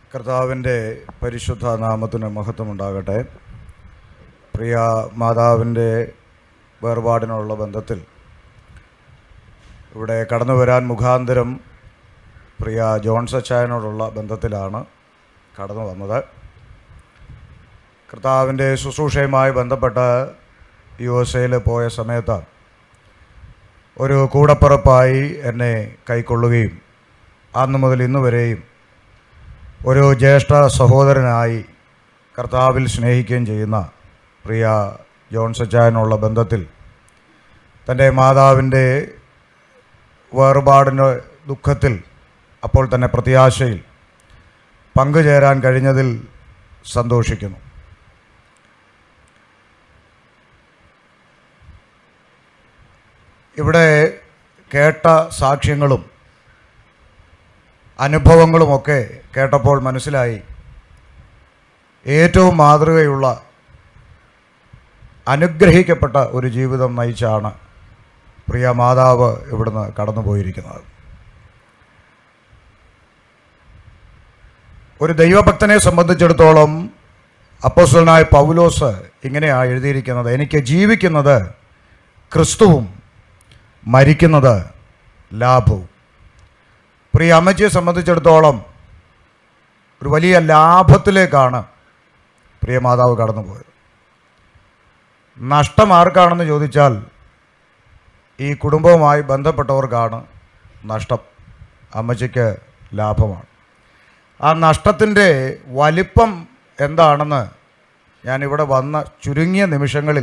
കർത്താവിൻ്റെ പരിശുദ്ധ നാമത്തിന് മഹത്വമുണ്ടാകട്ടെ പ്രിയ മാതാവിൻ്റെ വേർപാടിനുള്ള ബന്ധത്തിൽ ഇവിടെ കടന്നു വരാൻ മുഖാന്തരം പ്രിയ ജോൺസ് അച്ചായനോടുള്ള ബന്ധത്തിലാണ് കടന്നു വന്നത് കർത്താവിൻ്റെ ശുശ്രൂഷയുമായി ബന്ധപ്പെട്ട് യു എസ് എയിൽ പോയ സമയത്ത് ഒരു കൂടപ്പിറപ്പായി എന്നെ കൈക്കൊള്ളുകയും അന്ന് മുതൽ ഇന്ന് വരെയും ഒരു ജ്യേഷ്ഠ സഹോദരനായി കർത്താവിൽ സ്നേഹിക്കുകയും ചെയ്യുന്ന പ്രിയ ജോൺസച്ചായനുള്ള ബന്ധത്തിൽ തൻ്റെ മാതാവിൻ്റെ വേർപാടിൻ്റെ ദുഃഖത്തിൽ അപ്പോൾ തന്നെ പ്രത്യാശയിൽ പങ്കുചേരാൻ കഴിഞ്ഞതിൽ സന്തോഷിക്കുന്നു ഇവിടെ കേട്ട സാക്ഷ്യങ്ങളും അനുഭവങ്ങളുമൊക്കെ കേട്ടപ്പോൾ മനസ്സിലായി ഏറ്റവും മാതൃകയുള്ള അനുഗ്രഹിക്കപ്പെട്ട ഒരു ജീവിതം നയിച്ചാണ് പ്രിയ മാതാവ് ഇവിടുന്ന് കടന്നുപോയിരിക്കുന്നത് ഒരു ദൈവഭക്തനെ സംബന്ധിച്ചിടത്തോളം അപ്പോസ്റ്റലനായ പൗലോസ് ഇങ്ങനെയാണ് എഴുതിയിരിക്കുന്നത് എനിക്ക് ജീവിക്കുന്നത് ക്രിസ്തുവും മരിക്കുന്നത് ലാഭവും പ്രിയ അമ്മച്ചിയെ സംബന്ധിച്ചിടത്തോളം ഒരു വലിയ ലാഭത്തിലേക്കാണ് പ്രിയ മാതാവ് കടന്നുപോയത് നഷ്ടം ആർക്കാണെന്ന് ചോദിച്ചാൽ ഈ കുടുംബവുമായി ബന്ധപ്പെട്ടവർക്കാണ് നഷ്ടം അമ്മച്ചിക്ക് ലാഭമാണ് ആ നഷ്ടത്തിൻ്റെ വലിപ്പം എന്താണെന്ന് ഞാനിവിടെ വന്ന ചുരുങ്ങിയ നിമിഷങ്ങളിൽ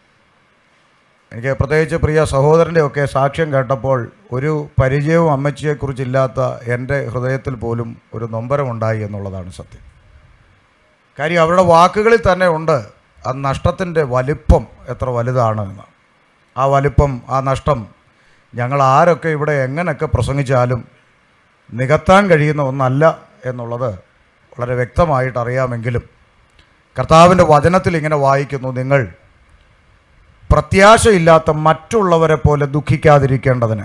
എനിക്ക് പ്രത്യേകിച്ച് പ്രിയ സഹോദരൻ്റെ ഒക്കെ സാക്ഷ്യം കേട്ടപ്പോൾ ഒരു പരിചയവും അമ്മച്ചിയെക്കുറിച്ചില്ലാത്ത എൻ്റെ ഹൃദയത്തിൽ പോലും ഒരു നൊമ്പരമുണ്ടായി എന്നുള്ളതാണ് സത്യം കാര്യം അവരുടെ വാക്കുകളിൽ തന്നെ ഉണ്ട് ആ നഷ്ടത്തിൻ്റെ വലിപ്പം എത്ര വലുതാണ് എന്ന് ആ വലിപ്പം ആ നഷ്ടം ഞങ്ങൾ ആരൊക്കെ ഇവിടെ എങ്ങനെയൊക്കെ പ്രസംഗിച്ചാലും നികത്താൻ കഴിയുന്ന ഒന്നല്ല എന്നുള്ളത് വളരെ വ്യക്തമായിട്ട് അറിയാമെങ്കിലും കർത്താവിൻ്റെ വചനത്തിൽ ഇങ്ങനെ വായിക്കുന്നു നിങ്ങൾ പ്രത്യാശയില്ലാത്ത മറ്റുള്ളവരെ പോലെ ദുഃഖിക്കാതിരിക്കേണ്ടതിന്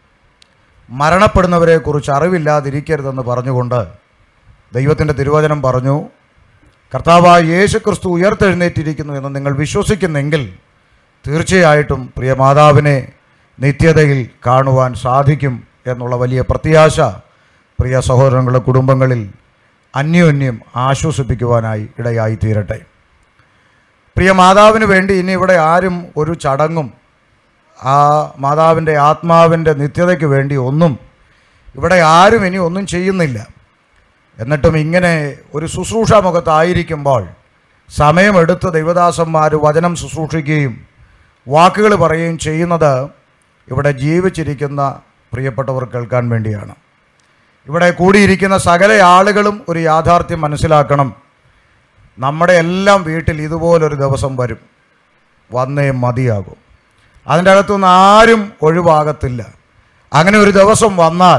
മരണപ്പെടുന്നവരെക്കുറിച്ച് അറിവില്ലാതിരിക്കരുതെന്ന് പറഞ്ഞുകൊണ്ട് ദൈവത്തിൻ്റെ തിരുവചനം പറഞ്ഞു കർത്താവായ യേശു ക്രിസ്തു ഉയർത്തെഴുന്നേറ്റിരിക്കുന്നു എന്ന് നിങ്ങൾ വിശ്വസിക്കുന്നെങ്കിൽ തീർച്ചയായിട്ടും പ്രിയ മാതാവിനെ നിത്യതയിൽ കാണുവാൻ സാധിക്കും എന്നുള്ള വലിയ പ്രത്യാശ പ്രിയ സഹോദരങ്ങളുടെ കുടുംബങ്ങളിൽ അന്യോന്യം ആശ്വസിപ്പിക്കുവാനായി ഇടയായി തീരട്ടെ പ്രിയ മാതാവിന് വേണ്ടി ഇനി ഇവിടെ ആരും ഒരു ചടങ്ങും ആ മാതാവിൻ്റെ ആത്മാവിൻ്റെ നിത്യതയ്ക്ക് വേണ്ടി ഒന്നും ഇവിടെ ആരും ഇനി ഒന്നും ചെയ്യുന്നില്ല എന്നിട്ടും ഇങ്ങനെ ഒരു ശുശ്രൂഷ മുഖത്തായിരിക്കുമ്പോൾ സമയമെടുത്ത് ദൈവദാസന്മാർ വചനം ശുശ്രൂഷിക്കുകയും വാക്കുകൾ പറയുകയും ചെയ്യുന്നത് ഇവിടെ ജീവിച്ചിരിക്കുന്ന പ്രിയപ്പെട്ടവർ കേൾക്കാൻ വേണ്ടിയാണ് ഇവിടെ കൂടിയിരിക്കുന്ന സകല ആളുകളും ഒരു യാഥാർത്ഥ്യം മനസ്സിലാക്കണം നമ്മുടെ എല്ലാം വീട്ടിൽ ഇതുപോലൊരു ദിവസം വരും വന്നേ മതിയാകും അതിൻ്റെ അകത്തുനിന്ന് ആരും ഒഴിവാകത്തില്ല അങ്ങനെ ഒരു ദിവസം വന്നാൽ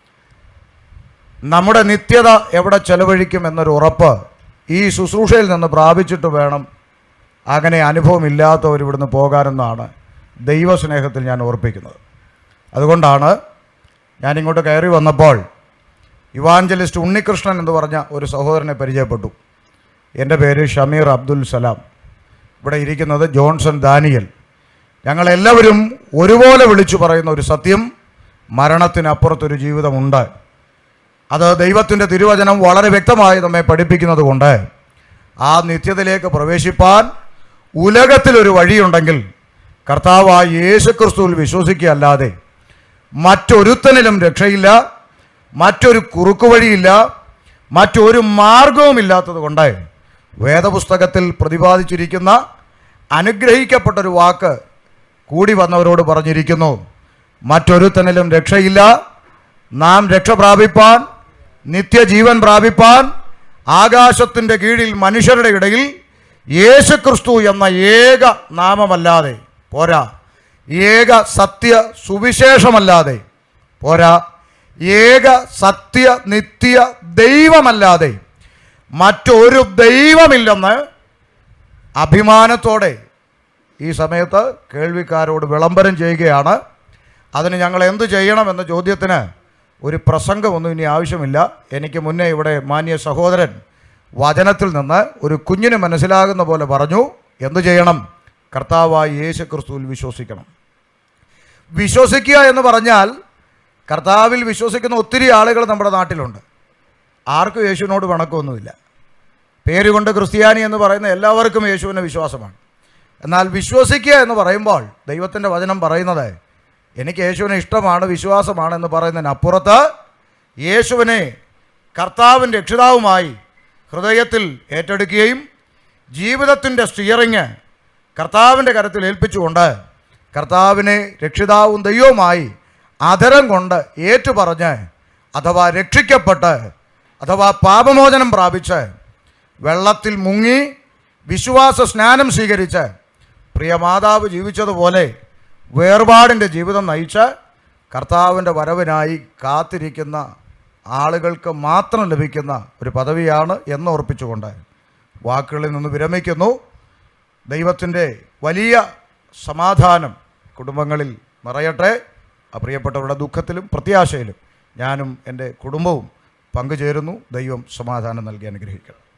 നമ്മുടെ നിത്യത എവിടെ ചെലവഴിക്കും എന്നൊരു ഉറപ്പ് ഈ ശുശ്രൂഷയിൽ നിന്ന് പ്രാപിച്ചിട്ട് വേണം അങ്ങനെ അനുഭവമില്ലാത്തവർ ഇവിടുന്ന് പോകാനെന്നാണ് ദൈവസ്നേഹത്തിൽ ഞാൻ ഓർപ്പിക്കുന്നത് അതുകൊണ്ടാണ് ഞാനിങ്ങോട്ട് കയറി വന്നപ്പോൾ ഇവാഞ്ചലിസ്റ്റ് ഉണ്ണികൃഷ്ണൻ എന്ന് പറഞ്ഞ ഒരു സഹോദരനെ പരിചയപ്പെട്ടു എൻ്റെ പേര് ഷമീർ അബ്ദുൽ സലാം ഇവിടെ ഇരിക്കുന്നത് ജോൺസൺ ദാനിയൽ ഞങ്ങളെല്ലാവരും ഒരുപോലെ വിളിച്ചു പറയുന്ന ഒരു സത്യം മരണത്തിനപ്പുറത്തൊരു ജീവിതമുണ്ട് അത് ദൈവത്തിൻ്റെ തിരുവചനം വളരെ വ്യക്തമായി നമ്മെ പഠിപ്പിക്കുന്നത് കൊണ്ട് ആ നിത്യതയിലേക്ക് പ്രവേശിപ്പാൻ ഉലകത്തിലൊരു വഴിയുണ്ടെങ്കിൽ കർത്താവായ യേശു ക്രിസ്തുവിൽ വിശ്വസിക്കുകയല്ലാതെ മറ്റൊരുത്തനിലും രക്ഷയില്ല മറ്റൊരു കുറുക്കു വഴിയില്ല മറ്റൊരു മാർഗവുമില്ലാത്തത് കൊണ്ട് വേദപുസ്തകത്തിൽ പ്രതിപാദിച്ചിരിക്കുന്ന അനുഗ്രഹിക്കപ്പെട്ടൊരു വാക്ക് കൂടി വന്നവരോട് പറഞ്ഞിരിക്കുന്നു മറ്റൊരുത്തനിലും രക്ഷയില്ല നാം രക്ഷ പ്രാപിപ്പാൻ നിത്യജീവൻ പ്രാപിപ്പാൻ ആകാശത്തിൻ്റെ കീഴിൽ മനുഷ്യരുടെ ഇടയിൽ യേശുക്രിസ്തു എന്ന ഏക നാമമല്ലാതെ പോരാ ഏക സത്യ സുവിശേഷമല്ലാതെ പോരാ ഏക സത്യ നിത്യ ദൈവമല്ലാതെ മറ്റൊരു ദൈവമില്ലെന്ന് അഭിമാനത്തോടെ ഈ സമയത്ത് കേൾവിക്കാരോട് വിളംബരം ചെയ്യുകയാണ് അതിന് ഞങ്ങൾ എന്തു ചെയ്യണമെന്ന ചോദ്യത്തിന് ഒരു പ്രസംഗമൊന്നും ഇനി ആവശ്യമില്ല എനിക്ക് മുന്നേ ഇവിടെ മാന്യ സഹോദരൻ വചനത്തിൽ നിന്ന് ഒരു കുഞ്ഞിന് മനസ്സിലാകുന്ന പോലെ പറഞ്ഞു എന്തു ചെയ്യണം കർത്താവായ യേശു ക്രിസ്തുവിൽ വിശ്വസിക്കണം വിശ്വസിക്കുക എന്ന് പറഞ്ഞാൽ കർത്താവിൽ വിശ്വസിക്കുന്ന ഒത്തിരി ആളുകൾ നമ്മുടെ നാട്ടിലുണ്ട് ആർക്കും യേശുവിനോട് വണക്കമൊന്നുമില്ല പേരുകൊണ്ട് ക്രിസ്ത്യാനി എന്ന് പറയുന്ന എല്ലാവർക്കും യേശുവിനെ വിശ്വാസമാണ് എന്നാൽ വിശ്വസിക്കുക എന്ന് പറയുമ്പോൾ ദൈവത്തിൻ്റെ വചനം പറയുന്നത് എനിക്ക് യേശുവിനെ ഇഷ്ടമാണ് വിശ്വാസമാണ് എന്ന് പറയുന്നതിനപ്പുറത്ത് യേശുവിനെ കർത്താവിൻ്റെ രക്ഷിതാവുമായി ഹൃദയത്തിൽ ഏറ്റെടുക്കുകയും ജീവിതത്തിൻ്റെ സ്റ്റിയറിങ് കർത്താവിൻ്റെ കരത്തിൽ ഏൽപ്പിച്ചുകൊണ്ട് കർത്താവിനെ രക്ഷിതാവും ദൈവവുമായി അധരം കൊണ്ട് ഏറ്റുപറഞ്ഞ് അഥവാ രക്ഷിക്കപ്പെട്ട് അഥവാ പാപമോചനം പ്രാപിച്ച് വെള്ളത്തിൽ മുങ്ങി വിശ്വാസ സ്നാനം സ്വീകരിച്ച് പ്രിയ മാതാവ് ജീവിച്ചതുപോലെ വേർപാടിൻ്റെ ജീവിതം നയിച്ച് കർത്താവിൻ്റെ വരവിനായി കാത്തിരിക്കുന്ന ആളുകൾക്ക് മാത്രം ലഭിക്കുന്ന ഒരു പദവിയാണ് എന്ന് ഓർപ്പിച്ചുകൊണ്ട് വാക്കുകളിൽ നിന്ന് വിരമിക്കുന്നു ദൈവത്തിൻ്റെ വലിയ സമാധാനം കുടുംബങ്ങളിൽ നിറയട്ടെ ആ പ്രിയപ്പെട്ടവരുടെ ദുഃഖത്തിലും പ്രത്യാശയിലും ഞാനും എൻ്റെ കുടുംബവും പങ്കുചേരുന്നു ദൈവം സമാധാനം നൽകി അനുഗ്രഹിക്കണം